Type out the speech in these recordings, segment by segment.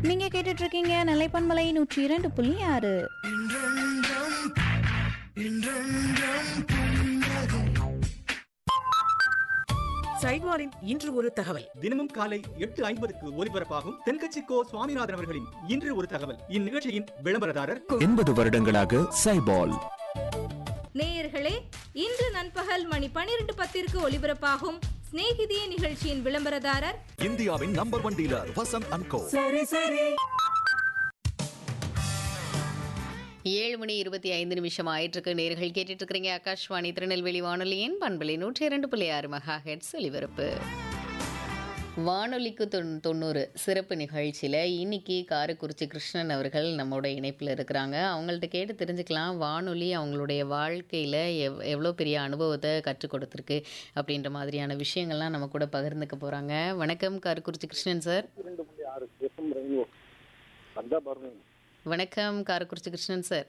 நீங்க கேட்டுட்டு இருக்கீங்க நிலைப்பன்மலை நூற்றி இரண்டு புள்ளி ஆறு சைட்வாரின் இன்று ஒரு தகவல் தினமும் காலை எட்டு ஐம்பதுக்கு ஒலிபரப்பாகும் தென்கட்சி கோ சுவாமிநாதன் அவர்களின் இன்று ஒரு தகவல் இந்நிகழ்ச்சியின் விளம்பரதாரர் எண்பது வருடங்களாக சைபால் நேயர்களே இன்று நண்பகல் மணி பனிரெண்டு பத்திற்கு ஒலிபரப்பாகும் சிநேகிதியே நிகழ்ச்சியின் விளம்பரதாரர் இந்தியாவின் number one dealer Vasanth and co ஏழு மணி இருபத்தி ஐந்து நிமிஷம் ஆயிட்டிருக்கு நேர்கள் கேட்டுட்டு இருக்கிறீங்க ஆகாஷ்வாணி திருநெல்வேலி வானொலியின் பண்பலை நூற்றி இரண்டு புள்ளி ஆறு மெகா ஹெட்ஸ் ஒலிபரப்பு வானொலிக்கு தொன் தொண்ணூறு சிறப்பு நிகழ்ச்சியில் இன்னைக்கு காரைக்குறிச்சி கிருஷ்ணன் அவர்கள் நம்மளோட இணைப்பில் இருக்கிறாங்க அவங்கள்ட்ட கேட்டு தெரிஞ்சுக்கலாம் வானொலி அவங்களுடைய வாழ்க்கையில் எவ் எவ்வளோ பெரிய அனுபவத்தை கற்றுக் கொடுத்துருக்கு அப்படின்ற மாதிரியான விஷயங்கள்லாம் நம்ம கூட பகிர்ந்துக்க போகிறாங்க வணக்கம் காரைக்குறிச்சி கிருஷ்ணன் சார் ரெண்டு புள்ளி ஆறு எஃப்எம் ரெயின்போ வந்தா பாருங்க வணக்கம் காரைக்குறிச்சி கிருஷ்ணன் சார்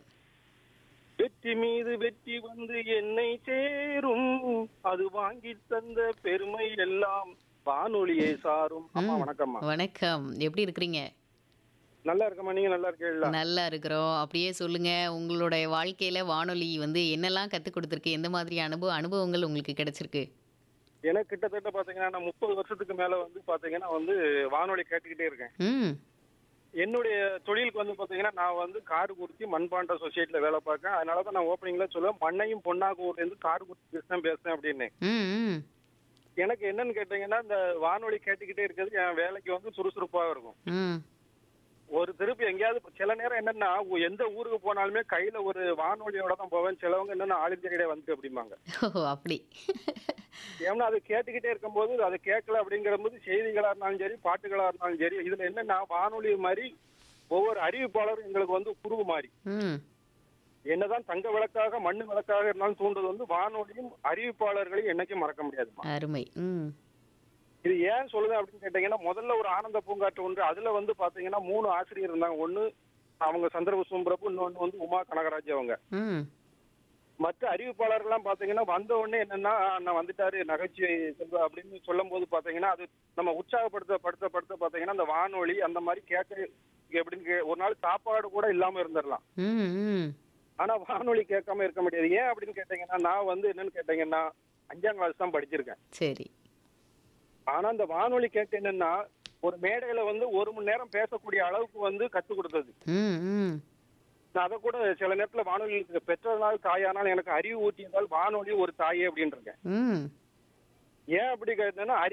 வெற்றி மீது வெற்றி வந்து என்னை சேரும் அது வாங்கி தந்த பெருமை எல்லாம் வானொலியை சாரும் அம்மா ம். வணக்கம்மா வணக்கம் எப்படி இருக்கிறீங்க நல்லா இருக்கம்மா நீங்க நல்லா இருக்கீங்களா நல்லா இருக்கிறோம் அப்படியே சொல்லுங்க உங்களுடைய வாழ்க்கையில வானொலி வந்து என்னெல்லாம் கற்றுக் கொடுத்துருக்கு எந்த மாதிரி அனுபவ அனுபவங்கள் உங்களுக்கு கிடைச்சிருக்கு எனக்கு கிட்டத்தட்ட பாத்தீங்கன்னா நான் முப்பது வருஷத்துக்கு மேல வந்து பாத்தீங்கன்னா வந்து வானொலி கேட்டுக்கிட்டே இருக்கேன் ம் என்னுடைய தொழிலுக்கு வந்து பாத்தீங்கன்னா நான் வந்து காடுகுறிச்சி மண்பாண்ட சொசைட்டில வேலை பார்க்கேன் அதனாலதான் நான் ஓப்பனிங்ல சொல்லுவேன் மண்ணையும் பொன்னாக ஊர்ல இருந்து காடுகுறிச்சி கிருஷ்ணன் பேசுறேன் அப்படின்னு ம் ம் எனக்கு என்னன்னு கேட்டீங்கன்னா இந்த வானொலி கேட்டுக்கிட்டே இருக்கிறது என் வேலைக்கு வந்து சுறுசுறுப்பா இருக்கும் ம் ஒரு திருப்பி எங்கேயாவது சில நேரம் என்னன்னா உ- எந்த ஊருக்கு போனாலுமே கையில ஒரு வானொலியோட தான் போவேன் சிலவங்க என்னன்னா ஆல் இந்தியா ரேடியோ வந்துட்டு அப்படிம்பாங்க ஓ அப்படி ஏன்னா அது கேட்டுக்கிட்டே இருக்கும்போது அது கேட்கல அப்படிங்கிற போது செய்திகளா இருந்தாலும் சரி பாட்டுகளா இருந்தாலும் சரி இதுல என்னன்னா வானொலி மாதிரி ஒவ்வொரு அறிவிப்பாளரும் எங்களுக்கு வந்து குருவு மாதிரி ம் என்னதான் தங்க விளக்காக மண்ணு விளக்காக இருந்தாலும் தூண்டுறது வந்து வானொலியும் அறிவிப்பாளர்களையும் என்னைக்கும் மறக்க முடியாதுமா அருமை ம் இது ஏன் சொல்லுது அப்படின்னு கேட்டீங்கன்னா முதல்ல ஒரு ஆனந்த பூங்காற்று ஒன்று அதுல வந்து பாத்தீங்கன்னா மூணு ஆசிரியர் இருந்தாங்க ஒண்ணு அவங்க சந்திரபுஷ்பம் பிரபு இன்னொன்னு வந்து உமா கனகராஜ் அவங்க ம் மற்ற அறிவிப்பாளர்கள்லாம் பாத்தீங்கன்னா வந்த உடனே என்னன்னா நான் வந்துட்டாரு நகைச்சுவை செல்வா அப்படின்னு சொல்லும் போது பாத்தீங்கன்னா அது நம்ம உற்சாகப்படுத்த படுத்த படுத்த பாத்தீங்கன்னா அந்த வானொலி அந்த மாதிரி கேட்க எப்படின்னு கே- ஒரு நாள் சாப்பாடு கூட இல்லாம இருந்துடலாம் ம் ம் ஆனா வானொலி கேட்காம இருக்க முடியாது ஏன் அப்படின்னு கேட்டீங்கன்னா நான் வந்து என்னன்னு கேட்டீங்கன்னா அஞ்சாம் கிளாஸ் தான் படிச்சிருக்கேன் சரி ஆனா அந்த வானொலி கேட்டு என்னன்னா ஒரு மேடையில வந்து ஒரு மணி நேரம் பேசக்கூடிய அளவுக்கு வந்து கத்து கொடுத்தது ம் ம் நான் அதை கூட சில நேரத்துல வானொலி பெற்றோர்னால் தாயானால் எனக்கு அறிவு ஊட்டியதால் வானொலி ஒரு தாயே அப்படின்னு இருக்கேன் ம் ஏன் அப்படி கேட்டேன்னா